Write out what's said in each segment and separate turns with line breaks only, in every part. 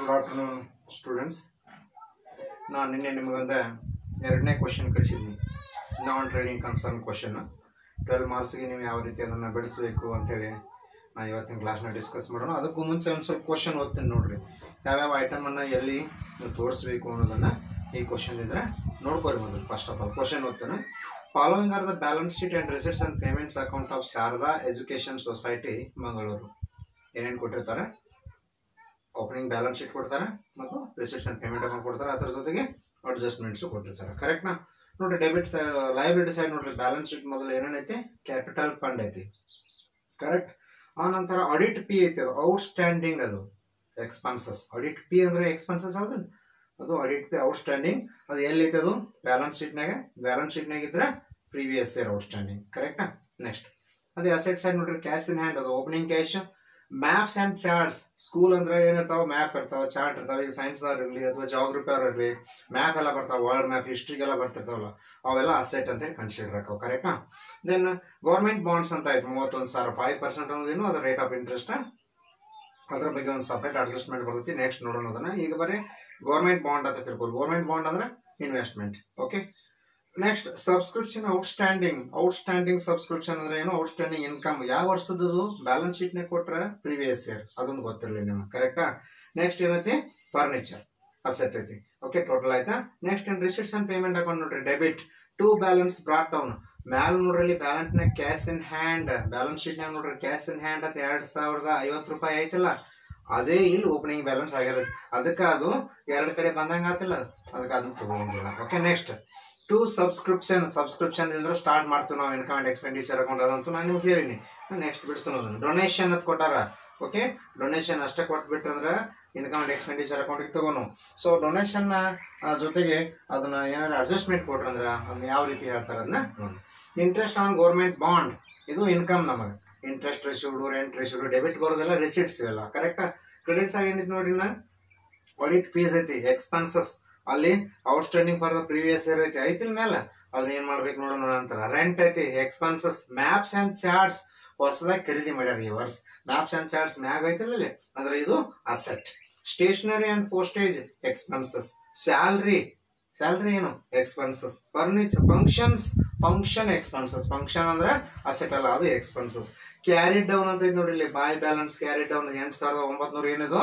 good afternoon students ನಾನು ನಿನ್ನೆ ನಿಮಗೊಂದು ಎರಡನೇ ಕ್ವಶನ್ ಕಳಿಸಿದ್ದೀನಿ non trading concern question twelve ಮಾರ್ಕ್ಸ್ಗೆ ನೀವು ಯಾವ ರೀತಿ ಅದನ್ನು ಬಿಡಿಸ್ಬೇಕು ಅಂತೇಳಿ ನಾನು ಇವತ್ತಿನ ಕ್ಲಾಸ್ನ ಡಿಸ್ಕಸ್ ಮಾಡೋಣ ಅದಕ್ಕೂ ಮುಂಚೆ ಒಂದು ಸ್ವಲ್ಪ ಕ್ವಶನ್ ಓದ್ತೀನಿ ನೋಡ್ರಿ ಯಾವ್ಯಾವ ಐಟಮನ್ನು ಎಲ್ಲಿ ತೋರಿಸ್ಬೇಕು ಅನ್ನೋದನ್ನು ಈ ಕ್ವಶನ್ ಇದ್ರೆ ನೋಡ್ಕೊರಿ ಮೊದಲು ಫಸ್ಟ್ ಆಫ್ ಆಲ್ ಕ್ವಶನ್ ಓದ್ತಾನೆ following are the balance sheet and receipts and payments account of Sharada education society Mangaluru ಏನೇನು ಕೊಟ್ಟಿರ್ತಾರೆ ಓಪನಿಂಗ್ ಬ್ಯಾಲೆನ್ಸ್ ಶೀಟ್ ಕೊಡ್ತಾರೆ ಮತ್ತು ರಿಸಿಟ್ಸ್ ಆ್ಯಂಡ್ ಪೇಮೆಂಟ್ ಅಕೌಂಟ್ ಕೊಡ್ತಾರೆ ಅದರ ಜೊತೆಗೆ ಅಡ್ಜಸ್ಟ್ಮೆಂಟ್ಸು ಕೊಟ್ಟಿರ್ತಾರೆ ಕರೆಕ್ಟ್ನಾ ನೋಡಿರಿ ಡೆಬಿಟ್ ಸೈಡ್ ಲಯಬಿಲಿಟಿ ಸೈಡ್ ನೋಡ್ರಿ ಬ್ಯಾಲೆನ್ಸ್ ಶೀಟ್ ಮೊದಲು ಏನೇನೈತಿ ಕ್ಯಾಪಿಟಲ್ ಫಂಡ್ ಐತಿ ಕರೆಕ್ಟ್ ಆ ನಂತರ ಆಡಿಟ್ ಪಿ ಐತಿ ಅದು ಔಟ್ಸ್ಟ್ಯಾಂಡಿಂಗ್ ಅದು ಎಕ್ಸ್ಪೆನ್ಸಸ್ ಆಡಿಟ್ ಪಿ ಅಂದರೆ ಎಕ್ಸ್ಪೆನ್ಸಸ್ ಹೌದು ಅದು ಆಡಿಟ್ ಪಿ ಔಟ್ಸ್ಟ್ಯಾಂಡಿಂಗ್ ಅದು ಎಲ್ಲೈತೆ ಅದು ಬ್ಯಾಲೆನ್ಸ್ ಶೀಟ್ನಾಗ ಬ್ಯಾಲೆನ್ಸ್ ಶೀಟ್ನಾಗ ಇದ್ರೆ ಪ್ರೀವಿಯಸ್ ಇಯರ್ ಔಟ್ಸ್ಟ್ಯಾಂಡಿಂಗ್ ಕರೆಕ್ಟಾ ನೆಕ್ಸ್ಟ್ ಅದೇ ಅಸೆಟ್ ಸೈಡ್ ನೋಡ್ರಿ ಕ್ಯಾಶ್ ಇನ್ ಹ್ಯಾಂಡ್ ಅದು opening cash maps and charts school ಅಂದ್ರೆ ಏನಿರ್ತಾವ ಮ್ಯಾಪ್ ಇರ್ತಾವ ಚಾರ್ಟ್ ಇರ್ತಾವ ಈಗ ಸೈನ್ಸ್ದವ್ರು ಇರಲಿ ಅಥವಾ ಜಾಗ್ರಫಿ ಅವ್ರು ಇರಲಿ ಮ್ಯಾಪ್ ಎಲ್ಲ ಬರ್ತಾವ ವರ್ಲ್ಡ್ ಮ್ಯಾಪ್ ಹಿಸ್ಟ್ರಿಗೆಲ್ಲ ಬರ್ತಿರ್ತಾವಲ್ಲ ಅವೆಲ್ಲ ಅಸೆಟ್ ಅಂತ ಹೇಳಿ ಕನ್ಸಿಡರ್ ಹಾಕವು ಕರೆಕ್ಟಾ ದೆನ್ ಗೌರ್ಮೆಂಟ್ ಬಾಂಡ್ಸ್ ಅಂತ ಆಯ್ತು ಮೂವತ್ತೊಂದು ಸಾವಿರ ಫೈವ್ ಪರ್ಸೆಂಟ್ ಅನ್ನೋದೇನು ಅದರ ರೇಟ್ ಆಫ್ ಇಂಟ್ರೆಸ್ಟ್ ಅದ್ರ ಬಗ್ಗೆ ಒಂದು ಸಪ್ರೇಟ್ ಅಡ್ಜಸ್ಟ್ಮೆಂಟ್ ಬರ್ತೈತಿ ನೆಕ್ಸ್ಟ್ ನೋಡೋಣ ಅದನ್ನ ಈಗ ಬರೀ ಗೌರ್ಮೆಂಟ್ ಬಾಂಡ್ ಅಂತ ತಿಳ್ಕೊರಿ ಗೌರ್ಮೆಂಟ್ ಬಾಂಡ್ ಅಂದ್ರೆ investment okay next subscription outstanding outstanding subscription ಅಂದ್ರೆ ಏನು ಔಟ್ಸ್ಟ್ಯಾಂಡಿಂಗ್ ಇನ್ಕಮ್ ಯಾವ ವರ್ಷದದು ಬ್ಯಾಲೆನ್ಸ್ ಶೀಟ್ನಾಗ ಕೊಟ್ರೆ ಪ್ರೀವಿಯಸ್ ಇಯರ್ ಅದೊಂದು ಗೊತ್ತಿರಲಿ ನಿಮಗೆ ಕರೆಕ್ಟಾ ನೆಕ್ಸ್ಟ್ ಏನೈತಿ ಫರ್ನಿಚರ್ ಅಸೆಟ್ ಐತಿ ಓಕೆ ಟೋಟಲ್ ಆಯ್ತಾ ನೆಕ್ಸ್ಟ್ ಏನು ರಿಸಿಟ್ಸ್ ಅಂಡ್ ಪೇಮೆಂಟ್ ಅಕೌಂಟ್ ನೋಡ್ರಿ debit to balance brought down ಮ್ಯಾಲ್ ನೋಡ್ರಿ ಬ್ಯಾಲೆನ್ಸ್ನಾಗ ಕ್ಯಾಶ್ ಇನ್ ಹ್ಯಾಂಡ್ ಬ್ಯಾಲೆನ್ಸ್ ಶೀಟ್ನಾಗ ನೋಡ್ರಿ ಕ್ಯಾಶ್ ಇನ್ ಹ್ಯಾಂಡ್ ಅಂತ ಎರಡು ಸಾವಿರದ ಐವತ್ತು ರೂಪಾಯಿ ಐತಲ್ಲ ಅದೇ ಇಲ್ಲಿ ಓಪನಿಂಗ್ ಬ್ಯಾಲೆನ್ಸ್ ಆಗಿರೋದು ಅದಕ್ಕೆ ಅದು ಎರಡು ಕಡೆ ಬಂದಂಗೆ ಆತಿಲ್ಲ ಅದಕ್ಕೆ ಅದನ್ನ ತಗೊಂಡಿಲ್ಲ okay next to subscription subscription ಇಲ್ಲದ್ರೆ ಸ್ಟಾರ್ಟ್ ಮಾಡ್ತೀವಿ ನಾವು ಇನ್ಕಮ್ ಆ್ಯಂಡ್ ಎಕ್ಸ್ಪೆಂಡಿಚರ್ ಅಕೌಂಟ್ ಅದಂತೂ ನಾನು ನಿಮ್ಗೆ ಹೇಳಿನಿ ನೆಕ್ಸ್ಟ್ ಬಿಡಿಸ್ತಾನೆ ಅದನ್ನು ಡೊನೇಷನ್ ಅಂತ ಕೊಟ್ಟಾರ ಓಕೆ ಡೊನೇಷನ್ ಅಷ್ಟೇ ಕೊಟ್ಬಿಟ್ರಂದ್ರೆ ಇನ್ಕಮ್ ಆ್ಯಂಡ್ ಎಕ್ಸ್ಪೆಂಡಿಚರ್ ಅಕೌಂಟಿಗೆ ತಗೋನು ಸೊ ಡೊನೇಷನ್ನ ಜೊತೆಗೆ ಅದನ್ನ ಏನಾದ್ರು ಅಡ್ಜಸ್ಟ್ಮೆಂಟ್ ಕೊಟ್ರಂದ್ರೆ ಅದನ್ನ ಯಾವ ರೀತಿ ಹೇಳ್ತಾರೆ ಅದನ್ನ ನೋಡಿ ಇಂಟ್ರೆಸ್ಟ್ ಆನ್ ಗೌರ್ಮೆಂಟ್ ಬಾಂಡ್ ಇದು ಇನ್ಕಮ್ ನಮಗೆ interest received rent received debit ಬರೋದೆಲ್ಲ ರಿಸಿಟ್ಸ್ ಇವೆಲ್ಲ ಕರೆಕ್ಟಾ ಕ್ರೆಡಿಟ್ಸ್ ಆಗಿ ಏನಿತ್ತು ನೋಡ್ರಿ ನಾ ಆಡಿಟ್ ಫೀಸ್ ಐತಿ ಎಕ್ಸ್ಪೆನ್ಸಸ್ ಅಲ್ಲಿ outstanding for the previous year ಐತಿ ಐತಿಲ್ ಮೇಲೆ ಅದನ್ನ ಏನ್ ಮಾಡ್ಬೇಕು ನೋಡೋಣ ನಂತರ ರೆಂಟ್ ಐತಿ ಎಕ್ಸ್ಪೆನ್ಸಸ್ ಮ್ಯಾಪ್ಸ್ ಅಂಡ್ ಚಾರ್ಟ್ಸ್ ಹೊಸದಾಗಿ ಖರೀದಿ ಮಾಡ್ಯಾರ ಈ ವರ್ಷ ಮ್ಯಾಪ್ಸ್ ಅಂಡ್ ಚಾರ್ಟ್ಸ್ ಮ್ಯಾಗ್ ಐತಿಲ್ಲ ಇಲ್ಲಿ ಅಂದ್ರೆ ಇದು asset stationery and postage expenses salary salary ಏನು expenses furniture functions function expenses function ಅಂದ್ರೆ ಅಸೆಟ್ ಅಲ್ಲ ಅದು ಎಕ್ಸ್ಪೆನ್ಸಸ್ ಕ್ಯಾರಿ ಡೌನ್ ಅಂತ ಐತಿ ನೋಡಿ ಇಲ್ಲಿ ಬಾಯ್ ಬ್ಯಾಲೆನ್ಸ್ ಕ್ಯಾರಿ ಡೌನ್ ಎಂಟು ಸಾವಿರದ ಒಂಬತ್ನೂರ ಏನಿದು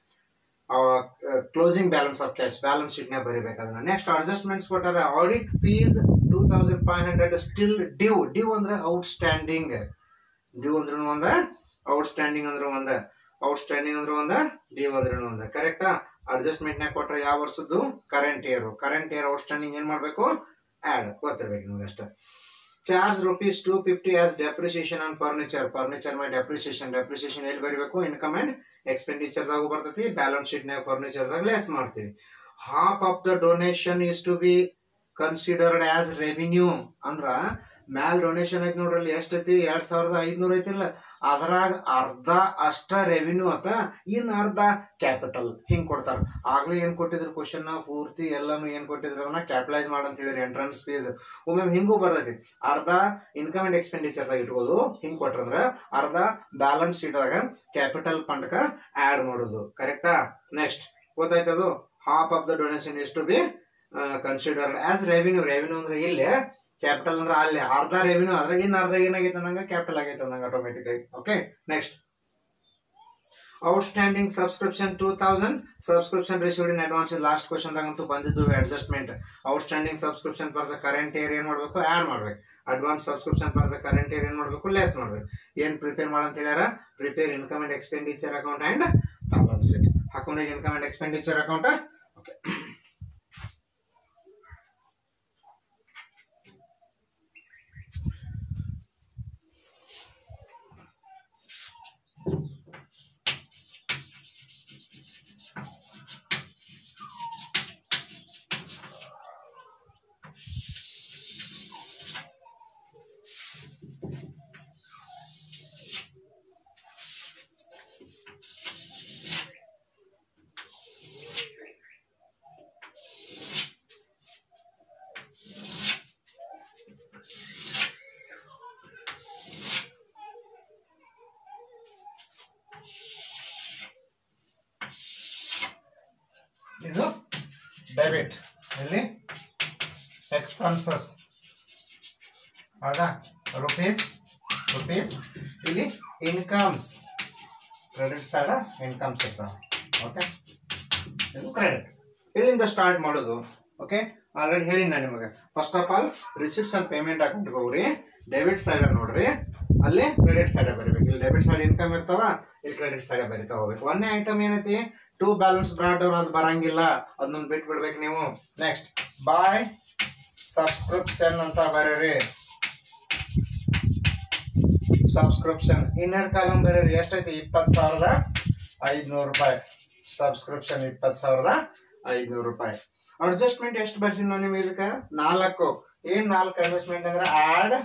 closing balance of cash balance ಶೀಟ್ನಾಗ ಬರೀಬೇಕು ಅದನ್ನ ನೆಕ್ಸ್ಟ್ ಅಡ್ಜಸ್ಟ್ಮೆಂಟ್ಸ್ ಕೊಟ್ಟಾರೆ audit fees two thousand five hundred still due due ಅಂದ್ರೆ ಔಟ್ಸ್ಟ್ಯಾಂಡಿಂಗ್ ಡ್ಯೂ ಅಂದ್ರೆ ಒಂದ ಔಟ್ಸ್ಟ್ಯಾಂಡಿಂಗ್ ಅಂದ್ರೆ ಒಂದ ಔಟ್ಸ್ಟ್ಯಾಂಡಿಂಗ್ ಅಂದ್ರೆ ಒಂದ ಡ್ಯೂ ಅಂದ್ರೆ ಒಂದ ಕರೆಕ್ಟಾ ಅಡ್ಜಸ್ಟ್ಮೆಂಟ್ನಾಗ ಕೊಟ್ರೆ ಯಾವ ವರ್ಷದ್ದು current year current year outstanding ಏನ್ ಮಾಡ್ಬೇಕು ಆ್ಯಡ್ ಗೊತ್ತಿರ್ಬೇಕು ನಿಮ್ಗೆ ಅಷ್ಟೇ charge rupees two fifty as depreciation on furniture furniture ಮೇಲೆ ಡೆಪ್ರಿಸಿಯೇಷನ್ ಡೆಪ್ರಿಸಿಯೇಷನ್ ಎಲ್ಲಿ ಬರೀಬೇಕು ಇನ್ಕಮ್ ಅಂಡ್ ಎಕ್ಸ್ಪೆಂಡಿಚರ್ದಾಗೂ ಬರ್ತೈತಿ ಬ್ಯಾಲೆನ್ಸ್ ಶೀಟ್ನಾಗ ಫರ್ನಿಚರ್ದಾಗ ಲೆಸ್ ಮಾಡ್ತೀವಿ half of the donation is to be considered as revenue ಅಂದ್ರ ಮ್ಯಾಲ್ ಡೊನೇಷನ್ ಐತಿ ನೋಡ್ರಲ್ಲಿ ಎಷ್ಟೈತಿ ಎರಡ್ ಸಾವಿರದ ಐದ್ನೂರ ಐತಿಲ್ಲ ಅದ್ರಾಗ ಅರ್ಧ ಅಷ್ಟ ರೆವಿನ್ಯೂ ಆತ ಇನ್ ಅರ್ಧ ಕ್ಯಾಪಿಟಲ್ ಹಿಂಗ್ ಕೊಡ್ತಾರ ಆಗ್ಲೇ ಏನ್ ಕೊಟ್ಟಿದ್ರು ಕ್ವಶನ್ ಪೂರ್ತಿ ಎಲ್ಲಾನು ಏನ್ ಕೊಟ್ಟಿದ್ರು ಅದನ್ನ ಕ್ಯಾಪಿಟಲೈಸ್ ಮಾಡಂತ ಹೇಳಿರಿ ಎಂಟ್ರನ್ಸ್ ಫೀಸ್ ಒಮ್ಮೆ ಹಿಂಗೂ ಬರ್ತೈತಿ ಅರ್ಧ ಇನ್ಕಮ್ ಅಂಡ್ ಎಕ್ಸ್ಪೆಂಡಿಚರ್ದಾಗ ಇಟ್ಬೋದು ಹಿಂಗ್ ಕೊಟ್ರಂದ್ರ ಅರ್ಧ ಬ್ಯಾಲೆನ್ಸ್ ಶೀಟ್ದಾಗ ಕ್ಯಾಪಿಟಲ್ ಫಂಡ್ಕ ಆಡ್ ಮಾಡೋದು ಕರೆಕ್ಟಾ ನೆಕ್ಸ್ಟ್ ಗೊತ್ತಾಯ್ತದು ಹಾಫ್ ಆಫ್ ದ ಡೊನೇಷನ್ ಎಷ್ಟು be considered as revenue revenue ಅಂದ್ರೆ ಇಲ್ಲಿ ಕ್ಯಾಪಿಟಲ್ ಅಂದ್ರೆ ಅಲ್ಲಿ ಅರ್ಧ ರೆವಿನ್ಯೂ ಅದ್ರಾಗ ಇನ್ನು ಅರ್ಧ ಏನಾಗೈತೆ ಅನ್ನಂಗ ಕ್ಯಾಪಿಟಲ್ ಆಗೈತೆ ಅನ್ನಂಗ ಆಟೋಮೆಟಿಕ್ ಆಗಿ okay next outstanding subscription two thousand subscription received in advance last ಕ್ವಶನ್ದಾಗಂತೂ ಬಂದಿದ್ದು adjustment outstanding subscription for the current year ಏನು ಮಾಡಬೇಕು ಆ್ಯಡ್ ಮಾಡ್ಬೇಕು advance subscription for the current year ಏನು ಮಾಡಬೇಕು ಲೆಸ್ ಮಾಡ್ಬೇಕು ಏನು ಪ್ರಿಪೇರ್ ಮಾಡಂತ ಹೇಳ್ಯಾರ prepare income and expenditure account and balance sheet ಹಾಕೊಂಡಾಗ income and expenditure account okay debit ಇಲ್ಲಿ ಎಕ್ಸ್ಪೆನ್ಸಸ್ ಹೌದಾ ರುಪೀಸ್ ರುಪೀಸ್ ಇಲ್ಲಿ ಇನ್ಕಮ್ಸ್ ಕ್ರೆಡಿಟ್ ಸೈಡ್ ಇನ್ಕಮ್ಸ್ ಇರ್ತಾವೆ ಓಕೆ ಇದು ಕ್ರೆಡಿಟ್ ಇಲ್ಲಿಂದ ಸ್ಟಾರ್ಟ್ ಮಾಡೋದು ಓಕೆ ಆಲ್ರೆಡಿ ಹೇಳಿ ನಾನು ನಿಮಗೆ first of all receipts and payment ಅಕೌಂಟ್ಗೆ ಹೋಗ್ರಿ ಡೆಬಿಟ್ ಸೈಡ್ ನೋಡ್ರಿ ಅಲ್ಲಿ ಕ್ರೆಡಿಟ್ ಸೈಡ್ ಬರೀಬೇಕು ಇಲ್ಲಿ ಡೆಬಿಟ್ ಸೈಡ್ ಇನ್ಕಮ್ ಇರ್ತಾವ ಇಲ್ಲಿ ಕ್ರೆಡಿಟ್ ಸೈಡ್ ಬರಿತಾ ಹೋಗ್ಬೇಕು ಒಂದೇ ಐಟಮ್ ಏನೈತಿ ಟೂ ಬ್ಯಾಲೆನ್ಸ್ ಬ್ರಾಡ್ ಅವ್ರು ಅದು ಬರಂಗಿಲ್ಲ ಅದನ್ನೊಂದು ಬಿಟ್ಟು ಬಿಡ್ಬೇಕು ನೀವು ನೆಕ್ಸ್ಟ್ ಬಾಯ್ ಸಬ್ಸ್ಕ್ರಿಪ್ಷನ್ ಅಂತ ಬರೀರಿ ಸಬ್ಸ್ಕ್ರಿಪ್ಷನ್ ಇನ್ನರ್ ಕಾಲಮ್ ಬರೀರಿ ಎಷ್ಟೈತಿ ಇಪ್ಪತ್ತು ಸಾವಿರದ ಐದುನೂರು ರೂಪಾಯಿ ಸಬ್ಸ್ಕ್ರಿಪ್ಷನ್ ಇಪ್ಪತ್ತು ಸಾವಿರದ ಐದುನೂರು ರೂಪಾಯಿ ಅಡ್ಜಸ್ಟ್ಮೆಂಟ್ ಎಷ್ಟು ಬರ್ತೀನಿ ನಾವು ನಿಮಗೆ ಇದಕ್ಕೆ ನಾಲ್ಕು ಏನ್ ನಾಲ್ಕು ಅಡ್ಜಸ್ಟ್ಮೆಂಟ್ ಅಂದ್ರೆ add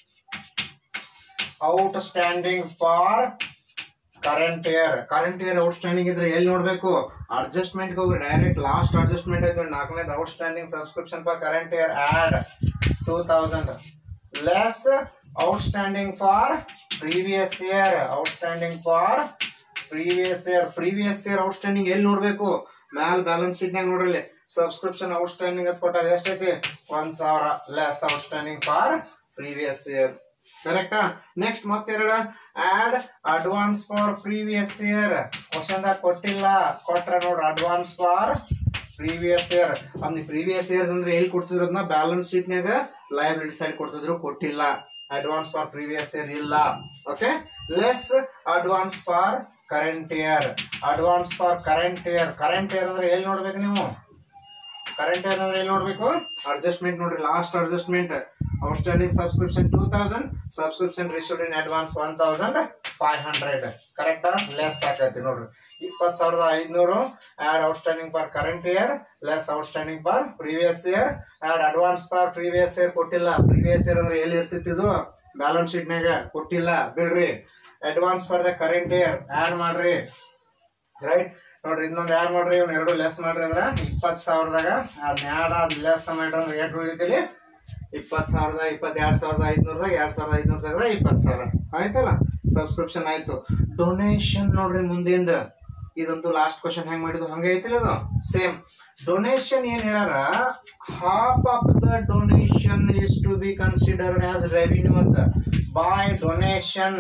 outstanding for current year current year outstanding ಇದ್ರೆ ಎಲ್ಲಿ ನೋಡ್ಬೇಕು ಅಡ್ಜಸ್ಟ್ಮೆಂಟ್ ಹೋಗಿ ಡೈರೆಕ್ಟ್ ಲಾಸ್ಟ್ ಅಡ್ಜಸ್ಟ್ಮೆಂಟ್ ಆಯ್ತು ನಾಲ್ಕನೇದು outstanding subscription for current year add two thousand less outstanding for previous year outstanding for previous year previous year outstanding ಎಲ್ಲಿ ನೋಡ್ಬೇಕು ಮ್ಯಾಲ್ balance ಶೀಟ್ನಾಗ ನೋಡ್ರಲ್ಲಿ ಸಬ್ಸ್ಕ್ರಿಪ್ಷನ್ ಔಟ್ ಸ್ಟ್ಯಾಂಡಿಂಗ್ ಅಂತ ಕೊಟ್ಟಾರ ಎಷ್ಟೈತಿ ಒಂದ್ ಸಾವಿರ less outstanding for previous year ಕರೆಕ್ಟಾ ನೆಕ್ಸ್ಟ್ ಮತ್ತೆರಡು add advance for previous year ಕ್ವಶನ್ದಾಗ ಕೊಟ್ಟಿಲ್ಲ ಕೊಟ್ರ ನೋಡ್ರಿ ಅಡ್ವಾನ್ಸ್ ಫಾರ್ ಪ್ರೀವಿಯಸ್ ಇಯರ್ ಅಂದ್ರೆ ಪ್ರೀವಿಯಸ್ ಇಯರ್ ಅಂದ್ರೆ ಎಲ್ಲಿ ಕೊಡ್ತಿದ್ರು ಅದನ್ನ ಬ್ಯಾಲೆನ್ಸ್ ಶೀಟ್ನಾಗ ಲೈಬ್ರರಿ ಸೈಡ್ ಕೊಡ್ತಿದ್ರು ಕೊಟ್ಟಿಲ್ಲ ಅಡ್ವಾನ್ಸ್ ಫಾರ್ ಪ್ರೀವಿಯಸ್ ಇಯರ್ ಇಲ್ಲ okay less advance for current year advance for current year current year ಅಂದ್ರೆ ಎಲ್ಲಿ ನೋಡ್ಬೇಕು ನೀವು ಕರೆಂಟ್ ಇಯರ್ ಅಂದ್ರೆ ಎಲ್ಲಿ ನೋಡ್ಬೇಕು ಅಡ್ಜಸ್ಟ್ಮೆಂಟ್ ನೋಡ್ರಿ last adjustment outstanding subscription two thousand subscription received in advance one thousand five hundred ಕರೆಕ್ಟಾ ಲೆಸ್ ಆಕೈತಿ ನೋಡ್ರಿ ಇಪ್ಪತ್ತು ಸಾವಿರದ ಐದುನೂರು add outstanding for current year less outstanding for previous year add advance for previous year ಕೊಟ್ಟಿಲ್ಲ previous year ಅಂದ್ರೆ ಎಲ್ಲಿ ಇರ್ತಿತ್ತು ಬ್ಯಾಲೆನ್ಸ್ ಶೀಟ್ನಾಗ ಕೊಟ್ಟಿಲ್ಲ ಬಿಡ್ರಿ advance for the current year add ಮಾಡ್ರಿ ರೈಟ್ ನೋಡ್ರಿ ಇನ್ನೊಂದು ಆ್ಯಡ್ ಮಾಡ್ರಿ ಇವ್ನ ಎರಡು ಲೆಸ್ ಮಾಡ್ರಿ ಅಂದ್ರೆ ಇಪ್ಪತ್ತು ಸಾವಿರದಾಗ ಅದ್ ಆ್ಯಡ್ ಅದ್ ಲೆಸ್ ಮಾಡ್ರಿ ಅಂದ್ರೆ ಎಷ್ಟು ಉಳಿದಿಲ್ಲಿ ಇಪ್ಪತ್ತು ಸಾವಿರದ ಇಪ್ಪತ್ತೆರಡು ಸಾವಿರದ ಐದುನೂರದಾಗ ಎರಡು ಸಾವಿರದ ಐದುನೂರದಾಗ ಇಪ್ಪತ್ತು ಸಾವಿರ ಆಯ್ತಲ್ಲ ಸಬ್ಸ್ಕ್ರಿಪ್ಷನ್ ಆಯ್ತು ಡೊನೇಷನ್ ನೋಡ್ರಿ ಮುಂದಿಂದ ಇದಂತೂ ಲಾಸ್ಟ್ ಕ್ವಶನ್ ಹೆಂಗ್ ಮಾಡಿದ್ವು ಹಂಗೆ ಐತಿಲ್ಲ ಅದು ಸೇಮ್ ಡೊನೇಷನ್ ಏನ್ ಹೇಳ್ಯಾರ half of the donation is to be considered as revenue ಅಂತ ಬೈ ಡೊನೇಷನ್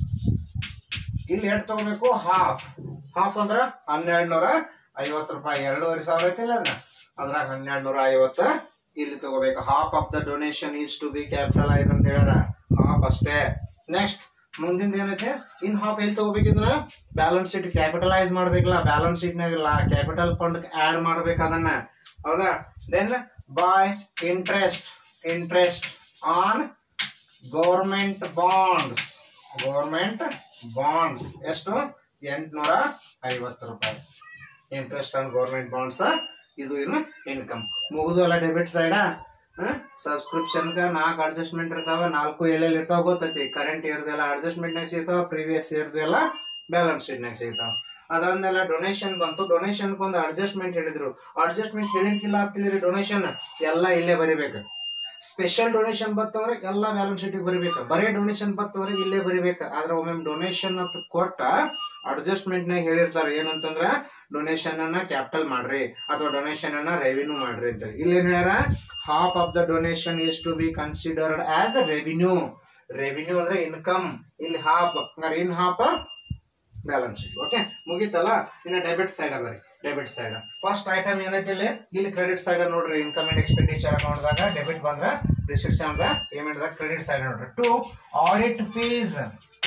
ಇಲ್ಲಿ ಎಷ್ಟು ತಗೋಬೇಕು ಹಾಫ್ ಹಾಫ್ ಅಂದ್ರ ಹನ್ನೆರಡು ನೂರ ಐವತ್ತು ರೂಪಾಯಿ ಎರಡೂವರೆ ಸಾವಿರ ಐತಿಲ್ಲ ಅದನ್ನ ಅದ್ರಾಗ ಹನ್ನೆರಡು ನೂರ ಐವತ್ತು ಇಲ್ಲಿ ತಗೋಬೇಕು half of the donation is to be capitalise ಅಂತ ಹೇಳ್ಯಾರ ಹಾಫ್ ಅಷ್ಟೇ ನೆಕ್ಸ್ಟ್ ಮುಂದಿಂದ ಏನೈತೆ ಇನ್ ಹಾಫ್ ಎಲ್ಲಿ ತಗೋಬೇಕಿದ್ರ ಬ್ಯಾಲೆನ್ಸ್ ಶೀಟ್ ಕ್ಯಾಪಿಟಲೈಸ್ ಮಾಡ್ಬೇಕಲ್ಲ ಬ್ಯಾಲೆನ್ಸ್ ಶೀಟ್ನಾಗ ಕ್ಯಾಪಿಟಲ್ ಫಂಡ್ ಆಡ್ ಮಾಡ್ಬೇಕು ಅದನ್ನ ಹೌದಾ then by interest interest on government bonds government bonds ಎಷ್ಟು ಎಂಟುನೂರ ಐವತ್ತು ರೂಪಾಯಿ ಇಂಟ್ರೆಸ್ಟ್ ಆನ್ ಗೌರ್ಮೆಂಟ್ ಬಾಂಡ್ಸ್ ಇದು ಏನು ಇನ್ಕಮ್ ಮುಗಿದು ಅಲ್ಲ ಡೆಬಿಟ್ ಸೈಡಾ ಸಬ್ಸ್ಕ್ರಿಪ್ಷನ್ಗೆ ನಾಲ್ಕು ಅಡ್ಜಸ್ಟ್ಮೆಂಟ್ ಇರ್ತಾವ ನಾಲ್ಕು ಎಲ್ಲೆಲ್ಲಿ ಇರ್ತಾವ ಗೊತ್ತೈತಿ ಕರೆಂಟ್ ಇಯರ್ದೆಲ್ಲ ಅಡ್ಜಸ್ಟ್ಮೆಂಟ್ನಾಗ ಸಿಗ್ತಾವ ಪ್ರೀವಿಯಸ್ ಇಯರ್ದೆಲ್ಲ ಬ್ಯಾಲೆನ್ಸ್ ಶೀಟ್ನಾಗ ಸಿಗ್ತಾವ ಅದಾದ್ಮೇಲೆ ಡೊನೇಷನ್ ಬಂತು ಡೊನೇಷನ್ಗೆ ಒಂದು ಅಡ್ಜಸ್ಟ್ಮೆಂಟ್ ಹೇಳಿದ್ರು ಅಡ್ಜಸ್ಟ್ಮೆಂಟ್ ಹೇಳಿರ್ಕಿಲ್ಲ ತಿಳಿರಿ ಡೊನೇಷನ್ ಎಲ್ಲ ಇಲ್ಲೇ ಬರಿಬೇಕು ಸ್ಪೆಷಲ್ ಡೊನೇಷನ್ ಬತ್ತಂದ್ರೆ ಎಲ್ಲ ಬ್ಯಾಲೆನ್ಸ್ ಶೀಟಿಗೆ ಬರಿಬೇಕು ಬರೀ ಡೊನೇಷನ್ ಬತ್ತಂದ್ರೆ ಇಲ್ಲೇ ಬರಿಬೇಕು ಆದ್ರೆ ಒಮ್ಮೆ ಡೊನೇಷನ್ ಅಂತ ಕೊಟ್ಟ ಅಡ್ಜಸ್ಟ್ಮೆಂಟ್ನಾಗ ಹೇಳಿರ್ತಾರೆ ಏನಂತಂದ್ರೆ ಡೊನೇಷನ್ ಅನ್ನ ಕ್ಯಾಪಿಟಲ್ ಮಾಡ್ರಿ ಅಥವಾ ಡೊನೇಷನ್ ಅನ್ನ ರೆವಿನ್ಯೂ ಮಾಡ್ರಿ ಅಂತೇಳಿ ಇಲ್ಲಿ ಏನ್ ಹೇಳ್ಯಾರ half of the donation is to be considered as revenue revenue ಅಂದ್ರೆ ಇನ್ಕಮ್ ಇಲ್ಲಿ ಹಾಫ್ ಹಂಗಾರೆ in half balance sheet okay ಮುಗೀತಲ್ಲ ಇನ್ನು ಡೆಬಿಟ್ ಸೈಡ್ ಬರ್ರಿ ಡೆಬಿಟ್ ಸೈಡ್ ಫಸ್ಟ್ ಐಟಮ್ ಏನೈತಿ ಇಲ್ಲಿ ಇಲ್ಲಿ ಕ್ರೆಡಿಟ್ ಸೈಡ್ ನೋಡ್ರಿ ಇನ್ಕಮ್ ಅಂಡ್ ಎಕ್ಸ್ಪೆಂಡಿಚರ್ ಅಕೌಂಟ್ದಾಗ ಡೆಬಿಟ್ ಬಂದ್ರೆ ರಿಸಿಪ್ಟ್ಸ್ ಅಂತ ಪೇಮೆಂಟ್ ದಾಗ ಕ್ರೆಡಿಟ್ ಸೈಡ್ ನೋಡ್ರಿ to audit fees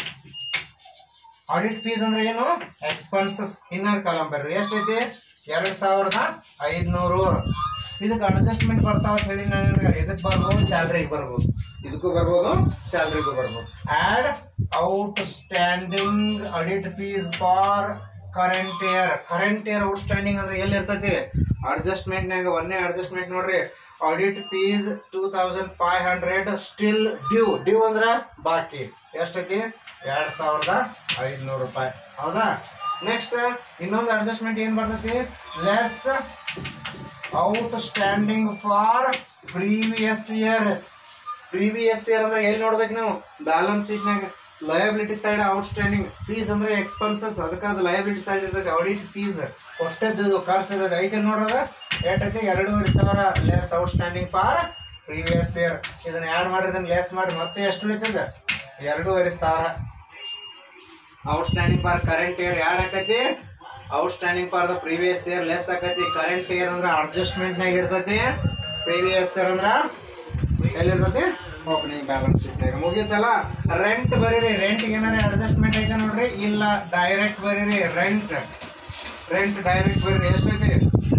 audit fees ಅಂದ್ರೆ ಏನು ಎಕ್ಸ್ಪೆನ್ಸಸ್ ಇನ್ನರ್ ಕಾಲಮ್ ಬರ್ರಿ ಎಷ್ಟೈತಿ ಎರಡ್ ಸಾವಿರದ ಐದ್ನೂರು ಇದಕ್ಕೆ ಅಡ್ಜಸ್ಟ್ಮೆಂಟ್ ಬರ್ತಾವ ಅಂತ ಹೇಳಿ ನಾನು ನಿಮ್ಗೆ ಇದಕ್ಕೆ ಬರ್ಬೋದು ಸ್ಯಾಲ್ರಿಗೆ ಬರ್ಬೋದು ಇದಕ್ಕೂ ಬರ್ಬೋದು ಸ್ಯಾಲ್ರಿಗೂ ಬರ್ಬೋದು add outstanding audit fees for current year current year outstanding ಅಂದ್ರೆ ಎಲ್ಲಿ ಇರ್ತೈತಿ ಅಡ್ಜಸ್ಟ್ಮೆಂಟ್ನಾಗ ಒಂದೇ ಅಡ್ಜಸ್ಟ್ಮೆಂಟ್ ನೋಡ್ರಿ audit fees two thousand five hundred still due due ಅಂದ್ರೆ ಬಾಕಿ ಎಷ್ಟೈತಿ ಎರಡ್ ಸಾವಿರದ ಐದ್ನೂರು ರೂಪಾಯಿ ಹೌದಾ ನೆಕ್ಸ್ಟ್ ಇನ್ನೊಂದು ಅಡ್ಜಸ್ಟ್ಮೆಂಟ್ ಏನ್ ಬರ್ತೈತಿ less outstanding for previous year previous year ಅಂದ್ರೆ ಎಲ್ಲಿ ನೋಡ್ಬೇಕು ನೀವು ಬ್ಯಾಲೆನ್ಸ್ ಶೀಟ್ನಾಗ ಲಯಬಿಲಿಟಿ ಸೈಡ್ ಔಟ್ಸ್ಟ್ಯಾಂಡಿಂಗ್ ಫೀಸ್ ಅಂದ್ರೆ ಎಕ್ಸ್ಪೆನ್ಸಸ್ ಅದಕ್ಕೆ ಅದು ಲಯಬಿಲಿಟಿ ಸೈಡ್ ಇರ್ತದೆ ಆಡಿಟ್ ಫೀಸ್ ಕೊಟ್ಟದ್ದು ಖರ್ಚು ಇರ್ತದೆ ಐತೆ ನೋಡ್ರದ ಏಟೈತಿ ಎರಡೂವರೆ ಸಾವಿರ less outstanding for previous year ಇದನ್ನ ಆ್ಯಡ್ ಮಾಡಿ ಇದನ್ನ ಲೆಸ್ ಮಾಡಿ ಮತ್ತೆ ಎಷ್ಟು ಉಳಿತದೆ ಎರಡೂವರೆ ಸಾವಿರ outstanding for current year add ಆಕೈತಿ outstanding for the previous year less ಆಕೈತಿ ಕರೆಂಟ್ ಇಯರ್ ಅಂದ್ರೆ ಅಡ್ಜಸ್ಟ್ಮೆಂಟ್ನಾಗ ಇರ್ತೈತಿ ಪ್ರೀವಿಯಸ್ ಇಯರ್ ಅಂದ್ರೆ ಎಲ್ಲಿರ್ತೈತಿ ಓಪನಿಂಗ್ ಬ್ಯಾಲೆನ್ಸ್ ಶೀಟ್ನಾಗ ಮುಗೀತಲ್ಲ ರೆಂಟ್ ಬರೀರಿ ರೆಂಟ್ ಏನಾರ ಅಡ್ಜಸ್ಟ್ಮೆಂಟ್ ಐತೆ ನೋಡ್ರಿ ಇಲ್ಲ ಡೈರೆಕ್ಟ್ ಬರೀರಿ ರೆಂಟ್ ರೆಂಟ್ ಡೈರೆಕ್ಟ್ ಬರೀರಿ ಎಷ್ಟೈತಿ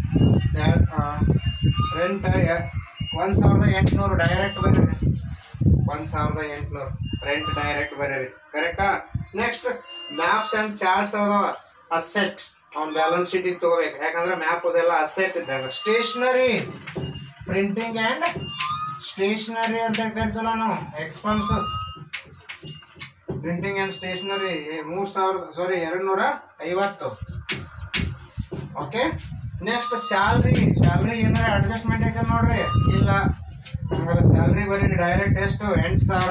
ರೆಂಟ್ ಒಂದು ಸಾವಿರದ ಎಂಟುನೂರು ಡೈರೆಕ್ಟ್ ಬರೀರಿ ಒಂದು ಸಾವಿರದ ಎಂಟುನೂರು ರೆಂಟ್ ಡೈರೆಕ್ಟ್ ಬರೀರಿ ಕರೆಕ್ಟಾ ನೆಕ್ಸ್ಟ್ ಮ್ಯಾಪ್ಸ್ ಆ್ಯಂಡ್ ಚಾರ್ಟ್ಸ್ ಅದಾವ ಅಸೆಟ್ ಅವ್ನ ಬ್ಯಾಲೆನ್ಸ್ ಶೀಟಿಗೆ ತಗೋಬೇಕು ಯಾಕಂದ್ರೆ ಮ್ಯಾಪ್ ಅದೆಲ್ಲ ಅಸೆಟ್ ಇದ್ದಾಗ ಸ್ಟೇಷನರಿ ಪ್ರಿಂಟಿಂಗ್ ಆ್ಯಂಡ್ ಸ್ಟೇಷನರಿ ಅಂತ ಕರಿತೀವಲ್ಲ ನಾವು ಎಕ್ಸ್ಪೆನ್ಸಸ್ ಪ್ರಿಂಟಿಂಗ್ ಆ್ಯಂಡ್ ಸ್ಟೇಷನರಿ ಮೂರು ಸಾವಿರದ ಸಾರಿ ಎರಡು ನೂರ ಐವತ್ತು ಓಕೆ ನೆಕ್ಸ್ಟ್ ಸ್ಯಾಲ್ರಿ ಸ್ಯಾಲ್ರಿ ಏನಾರ ಅಡ್ಜಸ್ಟ್ಮೆಂಟ್ ಐತೆ ನೋಡ್ರಿ ಇಲ್ಲ ಹಂಗಾರೆ ಸ್ಯಾಲ್ರಿ ಬರೀ ಡೈರೆಕ್ಟ್ ಎಷ್ಟು ಎಂಟು ಸಾವಿರ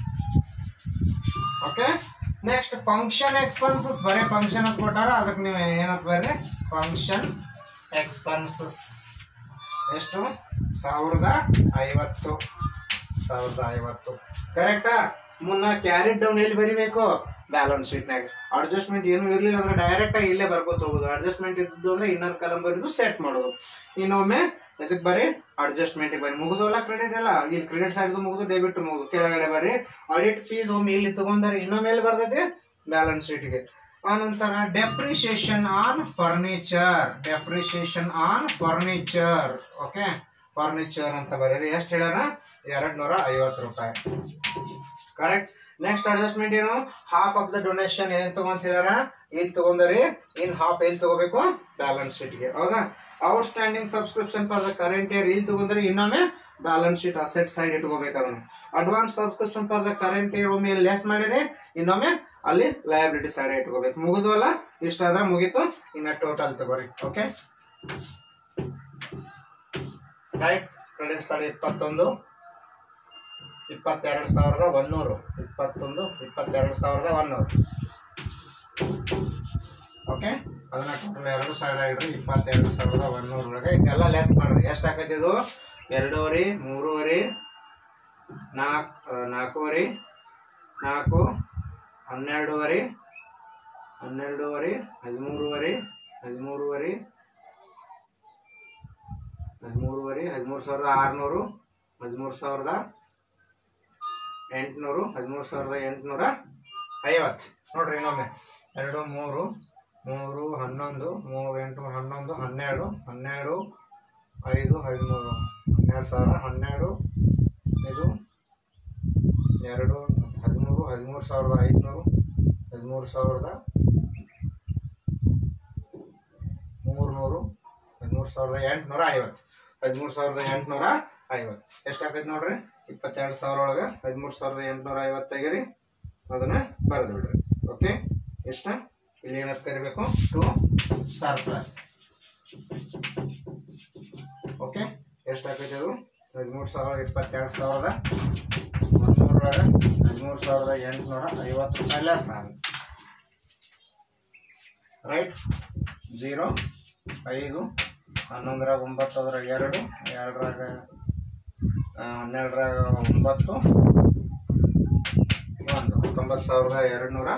ಓಕೆ ನೆಕ್ಸ್ಟ್ ಫಂಕ್ಷನ್ ಎಕ್ಸ್ಪೆನ್ಸಸ್ ಬರೀ ಫಂಕ್ಷನ್ ಅಂತ ಕೊಟ್ಟಾರ ಅದಕ್ಕೆ ನೀವು ಏನಂತ ಬರ್ರಿ ಫಂಕ್ಷನ್ ಎಕ್ಸ್ಪೆನ್ಸಸ್ ಎಷ್ಟು ಸಾವಿರದ ಐವತ್ತು ಸಾವಿರದ ಐವತ್ತು ಕರೆಕ್ಟಾ ಮುನ್ನ ಕ್ಯಾರೆಟ್ ಡೌನ್ ಎಲ್ಲಿ ಬರಿಬೇಕು ಬ್ಯಾಲೆನ್ಸ್ ಶೀಟ್ನಾಗ ಅಡ್ಜಸ್ಟ್ಮೆಂಟ್ ಏನು ಇರಲಿಲ್ಲ ಅಂದ್ರೆ ಡೈರೆಕ್ಟಾಗಿ ಇಲ್ಲೇ ಬರ್ಕೋತ ಹೋಗೋದು ಅಡ್ಜಸ್ಟ್ಮೆಂಟ್ ಇದ್ದು ಅಂದ್ರೆ ಇನ್ನರ್ ಕಲಂ ಬರೆದು ಸೆಟ್ ಮಾಡೋದು ಇನ್ನೊಮ್ಮೆ ಇದಕ್ಕೆ ಬರೀ ಅಡ್ಜಸ್ಟ್ಮೆಂಟಿಗೆ ಬರೀ ಮುಗಿದೋಲ್ಲ ಕ್ರೆಡಿಟ್ ಎಲ್ಲ ಇಲ್ಲಿ ಕ್ರೆಡಿಟ್ ಸೈಡ್ದು ಮುಗಿದು ಡೆಬಿಟ್ ಮುಗಿದು ಕೆಳಗಡೆ ಬರೀ ಆಡಿಟ್ ಫೀಸ್ ಒಮ್ಮೆ ಇಲ್ಲಿ ತಗೊಂಡಾರೆ ಇನ್ನೊಮ್ಮೆ ಎಲ್ಲಿ ಬರ್ತೈತಿ ಬ್ಯಾಲೆನ್ಸ್ ಶೀಟ್ಗೆ ಆನಂತರ depreciation on furniture depreciation on furniture okay furniture ಅಂತ ಬರೀರಿ ಎಷ್ಟು ಹೇಳ್ಯಾರ ಎರಡು ನೂರ ಐವತ್ತು ರೂಪಾಯಿ ಕರೆಕ್ಟ್ ನೆಕ್ಸ್ಟ್ ಅಡ್ಜಸ್ಟ್ಮೆಂಟ್ ಏನು ಹಾಫ್ ಆಫ್ ದ ಡೊನೇಷನ್ ಏನ್ ತಗೊಂತ ಹೇಳ್ಯಾರ ಇಲ್ಲಿ ತಗೊಂಡರಿ ಇನ್ ಹಾಫ್ ಎಲ್ಲಿ ತಗೋಬೇಕು ಬ್ಯಾಲೆನ್ಸ್ ಶೀಟ್ಗೆ ಹೌದಾ outstanding subscription for the current year ಇಲ್ಲಿ ತಗೊಂಡ್ರೆ ಇನ್ನೊಮ್ಮೆ ಬ್ಯಾಲೆನ್ಸ್ ಶೀಟ್ ಅಸೆಟ್ ಸೈಡ್ ಇಟ್ಕೋಬೇಕು ಅದನ್ನ advance subscription for the current year ಒಮ್ಮೆ ಲೆಸ್ ಮಾಡಿರಿ ಇನ್ನೊಮ್ಮೆ ಅಲ್ಲಿ ಲಯಬಿಲಿಟಿ ಸೈಡ್ ಇಟ್ಕೋಬೇಕು ಮುಗಿದ್ವಲ್ಲ ಇಷ್ಟಾದ್ರೆ ಮುಗೀತು ಇನ್ನ ಟೋಟಲ್ ತಗೋರಿ ಓಕೆ ರೈಟ್ ಕ್ರೆಡಿಟ್ ಸೈಡ್ ಇಪ್ಪತ್ತೊಂದು ಇಪ್ಪತ್ತೆರಡು ಸಾವಿರದ ಒಂದೂರು ಇಪ್ಪತ್ತೊಂದು ಇಪ್ಪತ್ತೆರಡು ಸಾವಿರದ ಒಂದೂರು ಓಕೆ ಅದನ್ನ ಟೋಟಲ್ ಎರಡು ಸಾವಿರ ಇಡ್ರಿ ಇಪ್ಪತ್ತೆರಡು ಸಾವಿರದ ಒಂದೂರು ಒಳಗೆ ಇದೆಲ್ಲ ಲೆಸ್ ಮಾಡ್ರಿ ಎಷ್ಟು ಆಕೈತಿ ಇದು ಎರಡೂವರೆ ಮೂರುವರೆ ನಾಲ್ಕು ನಾಲ್ಕೂವರೆ ನಾಲ್ಕು ಹನ್ನೆರಡೂವರೆ ಹನ್ನೆರಡೂವರೆ ಹದಿಮೂರುವರೆ ಹದಿಮೂರುವರೆ ಹದಿಮೂರುವರೆ ಹದಿಮೂರು ಸಾವಿರದ ಆರುನೂರು ಹದಿಮೂರು ಸಾವಿರದ ಎಂಟುನೂರು ಹದಿಮೂರು ಸಾವಿರದ ಎಂಟುನೂರ ಐವತ್ತು ನೋಡ್ರಿ ಇನ್ನೊಮ್ಮೆ ಎರಡು ಮೂರು ಮೂರು ಹನ್ನೊಂದು ಮೂರು ಎಂಟು ಹನ್ನೊಂದು ಹನ್ನೆರಡು ಹನ್ನೆರಡು ಐದು ಹದಿಮೂರು ಹನ್ನೆರಡು ಸಾವಿರ ಹನ್ನೆರಡು ಇದು ಎರಡು ಹದಿಮೂರು ಹದಿಮೂರು ಸಾವಿರದ ಐದುನೂರು ಹದಿಮೂರು ಸಾವಿರದ ಮೂರುನೂರು ಹದಿಮೂರು ಸಾವಿರದ ಎಂಟುನೂರ ಐವತ್ತು ಹದಿಮೂರು ಸಾವಿರದ ಎಂಟುನೂರ ಐವತ್ತು ಎಷ್ಟಾಕೈತೆ ನೋಡ್ರಿ ಇಪ್ಪತ್ತೆರಡು ಸಾವಿರ ಒಳಗೆ ಹದಿಮೂರು ಸಾವಿರದ ಎಂಟುನೂರ ಐವತ್ತು ತೆಗೀರಿ ಅದನ್ನ ಬರೆದು ಬಿಡ್ರಿ ಓಕೆ ಎಷ್ಟ ಇಲ್ಲಿ ಏನಂತ ಕರಿಬೇಕು ಟು ಸರ್ಪ್ಲಸ್ ಓಕೆ ಎಷ್ಟಾಕೈತೆ ಅದು ಹದಿಮೂರು ಸಾವಿರ ಇಪ್ಪತ್ತೆರಡು ಸಾವಿರದ ಒಂದೂರೊಳಗೆ ಹದಿಮೂರು ಸಾವಿರದ ಎಂಟುನೂರ ಐವತ್ತು ರೂಪಾಯಿ ಲೆಸ್ ನಾನು ರೈಟ್ ಜೀರೋ ಐದು ಹನ್ನೊಂದರಾಗ ಒಂಬತ್ತು ಅದ್ರಾಗ ಎರಡು ಎರಡರಾಗ ಆ, ಹನ್ನೆರಡರಾಗ ಒಂಬತ್ತು ಒಂದು ಹತ್ತೊಂಬತ್ತು ಸಾವಿರದ ಎರಡು ನೂರ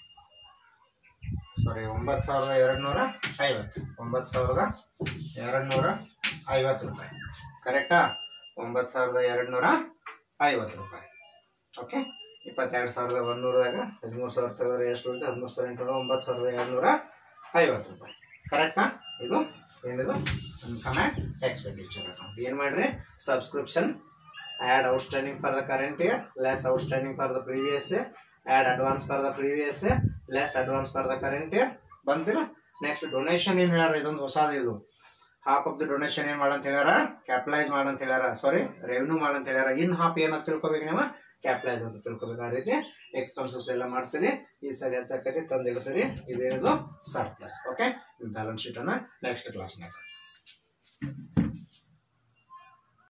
ಸಾರಿ ಒಂಬತ್ತು ಸಾವಿರದ ಎರಡು ನೂರ ಐವತ್ತು ಒಂಬತ್ತು ಸಾವಿರದ ಎರಡು ನೂರ ಐವತ್ತು ರೂಪಾಯಿ ಕರೆಕ್ಟಾ ಒಂಬತ್ತು ಸಾವಿರದ ಎರಡು ನೂರ ಐವತ್ತು ರೂಪಾಯಿ ಓಕೆ ಇಪ್ಪತ್ತೆರಡು ಸಾವಿರದ ಒಂದೂರದಾಗ ಹದಿಮೂರು ಸಾವಿರ ತೆಗೆದ್ರೆ ಎಷ್ಟು ಉಳಿತು ಹದಿಮೂರು ಸಾವಿರದ ಎಂಟುನೂರ ಒಂಬತ್ತು ಸಾವಿರದ ಎರಡು ನೂರ ಐವತ್ತು ರೂಪಾಯಿ ಕರೆಕ್ಟಾ ಇದು ಏನಿದು ಇನ್ಕಮ್ ಆ್ಯಂಡ್ ಎಕ್ಸ್ಪೆಂಡಿಚರ್ ಅಕೌಂಟ್ ಏನು ಮಾಡಿರಿ subscription add outstanding for the current year less outstanding for the previous year add advance for the previous year less advance for the current year ಬಂತಿಲ್ಲ ನೆಕ್ಸ್ಟ್ ಡೊನೇಷನ್ ಏನು ಹೇಳ್ಯಾರ ಇದೊಂದು ಹೊಸದು ಇದು half of the donation ಏನು ಮಾಡಂತ ಹೇಳ್ಯಾರ capitalise ಮಾಡಂತ ಹೇಳ್ಯಾರ ಸಾರಿ ರೆವೆನ್ಯೂ ಮಾಡಂತ ಹೇಳ್ಯಾರ ಇನ್ ಹಾಫ್ ಏನಂತ ತಿಳ್ಕೊಬೇಕು ನೀವು ಕ್ಯಾಪಿಟಲೈಸ್ ಅಂತ ತಿಳ್ಕೊಬೇಕು ಆ ರೀತಿ ಎಕ್ಸ್ಪೆನ್ಸಸ್ ಎಲ್ಲ ಮಾಡ್ತೀರಿ ಈ ಸೈಡ್ ಹೆಚ್ಚಾಕೈತಿ ತಂದು ಇಡ್ತೀರಿ ಇದೇನಿದು ಸರ್ಪ್ಲಸ್ ಓಕೆ ಬ್ಯಾಲೆನ್ಸ್ ಶೀಟನ್ನು ನೆಕ್ಸ್ಟ್ ಕ್ಲಾಸ್ನಾಗ